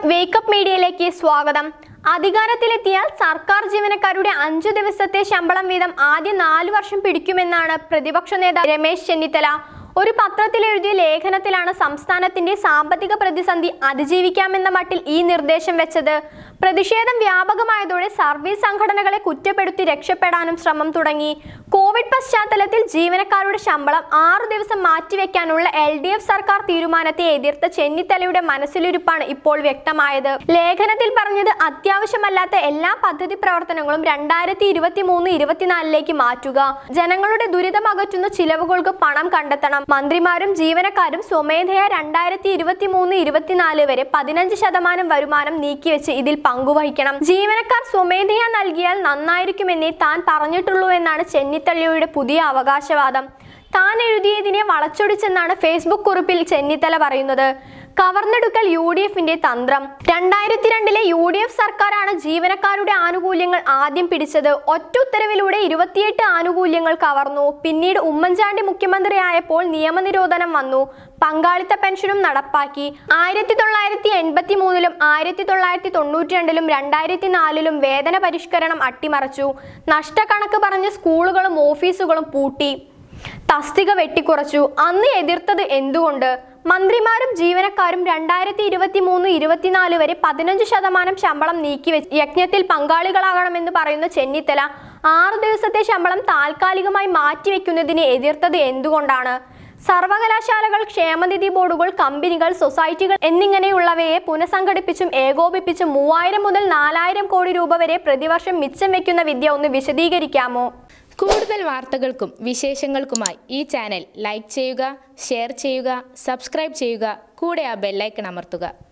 wake up മീഡിയയിലേക്ക് സ്വാഗതം അധികാരത്തിലെത്തിയാൽ സർക്കാർ ജീവനക്കാരുടെ അഞ്ചു ദിവസത്തെ ശമ്പളം വീതം ആദ്യ നാലു വർഷം പിടിക്കുമെന്നാണ് പ്രതിപക്ഷ നേതാവ് രമേശ് ചെന്നിത്തല ഒരു പത്രത്തിൽ എഴുതിയ ലേഖനത്തിലാണ് സംസ്ഥാനത്തിന്റെ സാമ്പത്തിക പ്രതിസന്ധി അതിജീവിക്കാമെന്ന മട്ടിൽ ഈ നിർദ്ദേശം വെച്ചത് പ്രതിഷേധം വ്യാപകമായതോടെ സർവീസ് സംഘടനകളെ കുറ്റപ്പെടുത്തി രക്ഷപ്പെടാനും ശ്രമം തുടങ്ങി കോവിഡ് പശ്ചാത്തലത്തിൽ ജീവനക്കാരുടെ ശമ്പളം ആറു ദിവസം മാറ്റിവെക്കാനുള്ള എൽ ഡി എഫ് സർക്കാർ തീരുമാനത്തെ എതിർത്ത ചെന്നിത്തലയുടെ മനസ്സിലിരിപ്പാണ് ഇപ്പോൾ വ്യക്തമായത് ലേഖനത്തിൽ പറഞ്ഞത് അത്യാവശ്യമല്ലാത്ത എല്ലാ പദ്ധതി പ്രവർത്തനങ്ങളും രണ്ടായിരത്തി ഇരുപത്തി മൂന്ന് ഇരുപത്തിനാലിലേക്ക് മാറ്റുക ജനങ്ങളുടെ ദുരിതം അകറ്റുന്ന ചിലവുകൾക്ക് പണം കണ്ടെത്തണം മന്ത്രിമാരും ജീവനക്കാരും സ്വമേധയാ രണ്ടായിരത്തി ഇരുപത്തി മൂന്ന് ഇരുപത്തിനാല് വരെ പതിനഞ്ച് ശതമാനം വരുമാനം നീക്കിവെച്ച് ഇതിൽ പങ്കുവഹിക്കണം ജീവനക്കാർ സ്വമേധയാ നൽകിയാൽ നന്നായിരിക്കുമെന്നേ താൻ പറഞ്ഞിട്ടുള്ളൂ എന്നാണ് ചെന്നിത്തലയുടെ പുതിയ അവകാശവാദം താൻ എഴുതിയതിനെ വളച്ചൊടിച്ചെന്നാണ് ഫേസ്ബുക്ക് കുറിപ്പിൽ ചെന്നിത്തല പറയുന്നത് കവർന്നെടുക്കൽ യു ഡി എഫിന്റെ തന്ത്രം രണ്ടായിരത്തി രണ്ടിലെ യു ഡി എഫ് സർക്കാരാണ് ജീവനക്കാരുടെ ആനുകൂല്യങ്ങൾ ആദ്യം പിടിച്ചത് ഒറ്റ ഉത്തരവിലൂടെ ഇരുപത്തിയെട്ട് ആനുകൂല്യങ്ങൾ കവർന്നു പിന്നീട് ഉമ്മൻചാണ്ടി മുഖ്യമന്ത്രി ആയപ്പോൾ നിയമനിരോധനം വന്നു പങ്കാളിത്ത പെൻഷനും നടപ്പാക്കി ആയിരത്തി തൊള്ളായിരത്തി എൺപത്തി മൂന്നിലും ആയിരത്തി തൊള്ളായിരത്തി തൊണ്ണൂറ്റി രണ്ടിലും രണ്ടായിരത്തി നാലിലും വേതന പരിഷ്കരണം അട്ടിമറിച്ചു നഷ്ടക്കണക്ക് പറഞ്ഞ് സ്കൂളുകളും ഓഫീസുകളും പൂട്ടി തസ്തിക വെട്ടിക്കുറച്ചു അന്ന് എതിർത്തത് എന്തുകൊണ്ട് മന്ത്രിമാരും ജീവനക്കാരും രണ്ടായിരത്തി ഇരുപത്തി മൂന്ന് ഇരുപത്തിനാല് വരെ പതിനഞ്ച് ശതമാനം ശമ്പളം നീക്കിവെച്ച് യജ്ഞത്തിൽ പങ്കാളികളാകണമെന്ന് പറയുന്ന ചെന്നിത്തല ആറു ദിവസത്തെ ശമ്പളം താൽക്കാലികമായി മാറ്റിവെക്കുന്നതിനെ എതിർത്തത് എന്തുകൊണ്ടാണ് സർവകലാശാലകൾ ക്ഷേമനിധി ബോർഡുകൾ കമ്പനികൾ സൊസൈറ്റികൾ എന്നിങ്ങനെയുള്ളവയെ പുനഃസംഘടിപ്പിച്ചും ഏകോപിപ്പിച്ചും മൂവായിരം മുതൽ നാലായിരം കോടി രൂപ വരെ പ്രതിവർഷം മിച്ചം വെക്കുന്ന വിദ്യ ഒന്ന് വിശദീകരിക്കാമോ കൂടുതൽ വാർത്തകൾക്കും വിശേഷങ്ങൾക്കുമായി ഈ ചാനൽ ലൈക്ക് ചെയ്യുക ഷെയർ ചെയ്യുക സബ്സ്ക്രൈബ് ചെയ്യുക കൂടെ ആ ബെല്ലൈക്കൺ അമർത്തുക